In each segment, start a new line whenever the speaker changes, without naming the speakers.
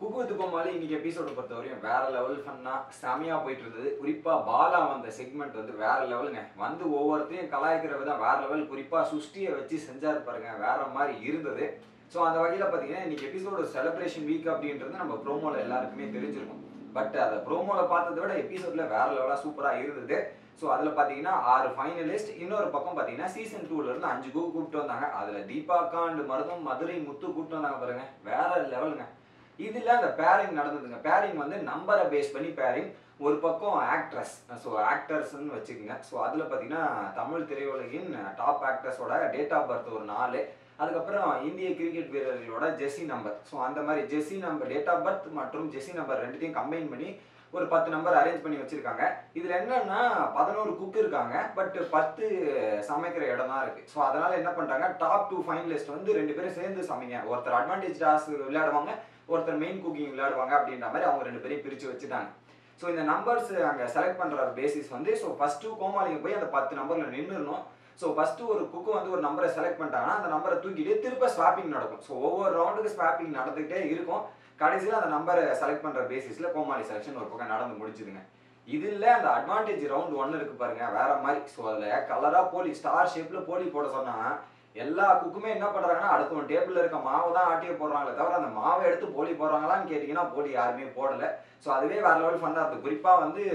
cook with கோமாளி இன்னைக்கு எபிசோட பொறுத்த வரையும் வேற லெவல் ஃபன்னா செமையா போயிட்டு இருந்தது குறிப்பா பாலா வந்த செக்மெண்ட் வந்து வேற லெவலுங்க வந்து ஒவ்வொருத்தையும் கலாய்க்கிற விதம் வேற லெவல் குறிப்பா சுஷ்டியை வச்சு செஞ்சாரு பாருங்க வேற மாதிரி இருந்தது ஸோ அந்த வகையில் பார்த்தீங்கன்னா இன்னைக்கு எபிசோட செலிப்ரேஷன் வீக் அப்படின்றது நம்ம ப்ரோமோல எல்லாருக்குமே தெரிஞ்சிருக்கும் பட் அதை ப்ரோமோல பார்த்ததை விட எபிசோட்ல வேற லெவலாக சூப்பராக இருந்தது ஸோ அதில் பார்த்தீங்கன்னா ஆறு ஃபைனலிஸ்ட் இன்னொரு பக்கம் பார்த்தீங்கன்னா சீசன் டூல இருந்து அஞ்சு கூ கூப்பிட்டு வந்தாங்க அதில் தீபாக்கா அண்ட் மருதம் மதுரை முத்து கூப்பிட்டு வந்தாங்க பாருங்க வேற லெவலுங்க இதில் அந்த பேரிங் நடந்ததுங்க பேரிங் வந்து நம்பரை பேஸ் பண்ணி பேரிங் ஒரு பக்கம் ஆக்ட்ரஸ் ஸோ ஆக்டர்ஸ்ன்னு வச்சுக்கோங்க ஸோ அதில் பார்த்தீங்கன்னா தமிழ் திரையுலகின் டாப் ஆக்டர்ஸோட டேட் ஆஃப் பர்த் ஒரு நாலு அதுக்கப்புறம் இந்திய கிரிக்கெட் வீரர்களோட ஜெர்சி நம்பர் ஸோ அந்த மாதிரி jersey number date of birth மற்றும் ஜெர்சி நம்பர் ரெண்டுத்தையும் கம்பைன் பண்ணி ஒரு பத்து நம்பர் அரேஞ்ச் பண்ணி வச்சிருக்காங்க இதுல என்னன்னா பதினோரு குக் இருக்காங்க பட் பத்து சமைக்கிற இடம் தான் இருக்கு ஸோ அதனால என்ன பண்றாங்க டாப் டூ ஃபைனலிஸ்ட் வந்து ரெண்டு பேரும் சேர்ந்து சமைங்க ஒருத்தர் அட்வான்டேஜ் டாஸ் விளையாடுவாங்க ஒருத்தர் மெயின் குக்கிங் விளையாடுவாங்க அப்படின்ற மாதிரி அவங்க ரெண்டு பேரையும் பிரிச்சு வச்சுட்டாங்க ஸோ இந்த நம்பர்ஸ் அங்கே செலக்ட் பண்ற பேசிஸ் வந்து ஸோ ஃபர்ஸ்ட் கோமாளிங்க போய் அந்த பத்து நம்பர்ல நின்றுணும் ஸோ ஃபர்ஸ்ட் ஒரு குக்கு வந்து ஒரு நம்பரை செலக்ட் பண்ணிட்டாங்கன்னா அந்த நம்பரை தூக்கிட்டு திருப்ப ஸ்வாப்பிங் நடக்கும் ஸோ ஒவ்வொரு ரவுண்டுக்கு ஸ்வாப்பிங் நடந்துகிட்டே இருக்கும் கடைசியில் அந்த நம்பரை செலக்ட் பண்ற பேசிஸ்ல கோமாளி செலெக்ஷன் ஒரு பக்கம் நடந்து முடிச்சுதுங்க இதில் அந்த அட்வான்டேஜ் ரவுண்ட் ஒன்று இருக்கு பாருங்க வேற மாதிரி ஸோ அதில் கலராக போலி ஸ்டார் ஷேப்பில் போலி போட சொன்னா எல்லா குக்குமே என்ன பண்ணுறாங்கன்னா அடுத்தவன் டேபிளில் இருக்க மாவை தான் ஆட்டியே போடுறாங்களே தவிர அந்த மாவை எடுத்து போலி போடுறாங்களான்னு கேட்டிங்கன்னா போலி யாருமே போடலை ஸோ அதுவே வேற லெவல் ஃபன்னாக இருக்குது குறிப்பாக வந்து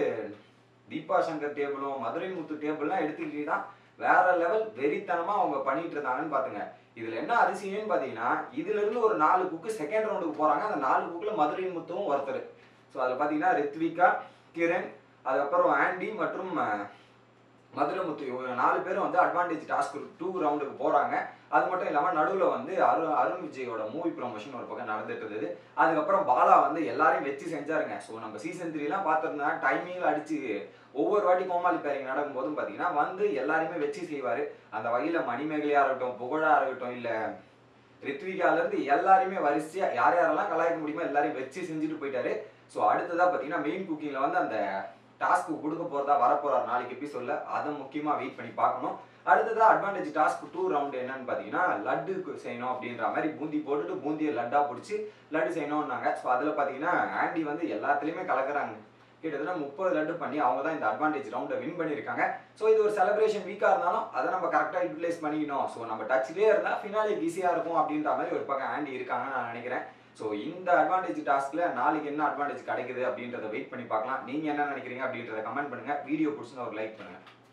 தீபா சங்கர் டேபிளும் மதுரை முத்து டேபிள்லாம் எடுத்துக்கிட்டீங்கன்னா வேற லெவல் வெறித்தனமாக அவங்க பண்ணிட்டு இருந்தாங்கன்னு பார்த்துங்க இதில் என்ன அதிசயம்னு பார்த்தீங்கன்னா இதுல இருந்து ஒரு நாலு குக்கு செகண்ட் ரவுண்டுக்கு போகிறாங்க அந்த நாலு குக்கில் மதுரை முத்துவும் ஒருத்தர் ஸோ அதில் பார்த்தீங்கன்னா ரித்விகா கிரண் அதுக்கப்புறம் ஆண்டி மற்றும் அஹ், மதுரை முத்து இவங்க நாலு பேரும் வந்து அட்வான்டேஜ் டாஸ்க் டூ ரவுண்டுக்கு போகிறாங்க அது மட்டும் இல்லாமல் நடுவில் வந்து அரு அருண் விஜயோட மூவி ப்ரொமோஷன் ஒரு பக்கம் நடந்துட்டு இருந்தது அதுக்கப்புறம் பாலா வந்து எல்லாரையும் வச்சு செஞ்சாருங்க ஸோ நம்ம சீசன் த்ரீலாம் பார்த்துருந்தா டைமிங்கில் அடிச்சு ஒவ்வொரு வாட்டி கோமாளி பேரிங் நடக்கும் போதும் பார்த்தீங்கன்னா வந்து எல்லாரையுமே வச்சு செய்வார் அந்த வகையில் மணிமேகலையாக இருக்கட்டும் புகழா இருக்கட்டும் இல்லை ரித்விகால இருந்து எல்லாரையுமே வரிசையா யார் யாரெல்லாம் கலாய்க்க முடியுமோ எல்லாரையும் வச்சு செஞ்சுட்டு போயிட்டாரு ஸோ அடுத்ததா பார்த்தீங்கன்னா மெயின் குக்கிங்ல வந்து அந்த டாஸ்க்கு கொடுக்க போறதா வரப்போறார் நாளைக்கு எபிசோட்ல அதை முக்கியமா வெயிட் பண்ணி பார்க்கணும் அடுத்ததா அட்வான்டேஜ் டாஸ்க் டூ ரவுண்ட் என்னன்னு பார்த்தீங்கன்னா லட்டு செய்யணும் அப்படின்ற மாதிரி பூந்தி போட்டுட்டு பூந்தியை லட்டா பிடிச்சி லட்டு செய்யணும்னாங்க ஸோ அதில் பார்த்தீங்கன்னா ஆண்டி வந்து எல்லாத்துலேயுமே கலக்குறாங்க கிட்டத்தட்ட முப்பது லட்டு பண்ணி அவங்க தான் இந்த அட்வான்டேஜ் ரவுண்டை வின் பண்ணியிருக்காங்க ஸோ இது ஒரு செலிப்ரேஷன் வீக்காக இருந்தாலும் அதை நம்ம கரெக்டாக யூட்டிலைஸ் பண்ணிக்கணும் ஸோ நம்ம டச்லேயே இருந்தால் ஃபினாலே ஈஸியாக இருக்கும் அப்படின்ற மாதிரி ஒரு பக்கம் ஆண்டி இருக்காங்கன்னு நான் நினைக்கிறேன் ஸோ இந்த அட்வான்டேஜ் டாஸ்க்ல நாளைக்கு என்ன அட்வான்டேஜ் கிடைக்குது அப்படின்றத வெயிட் பண்ணி பார்க்கலாம் நீங்கள் என்ன நினைக்கிறீங்க அப்படின்றத கமெண்ட் பண்ணுங்க வீடியோ பிடிச்சிருந்தா ஒரு லைக் பண்ணுங்க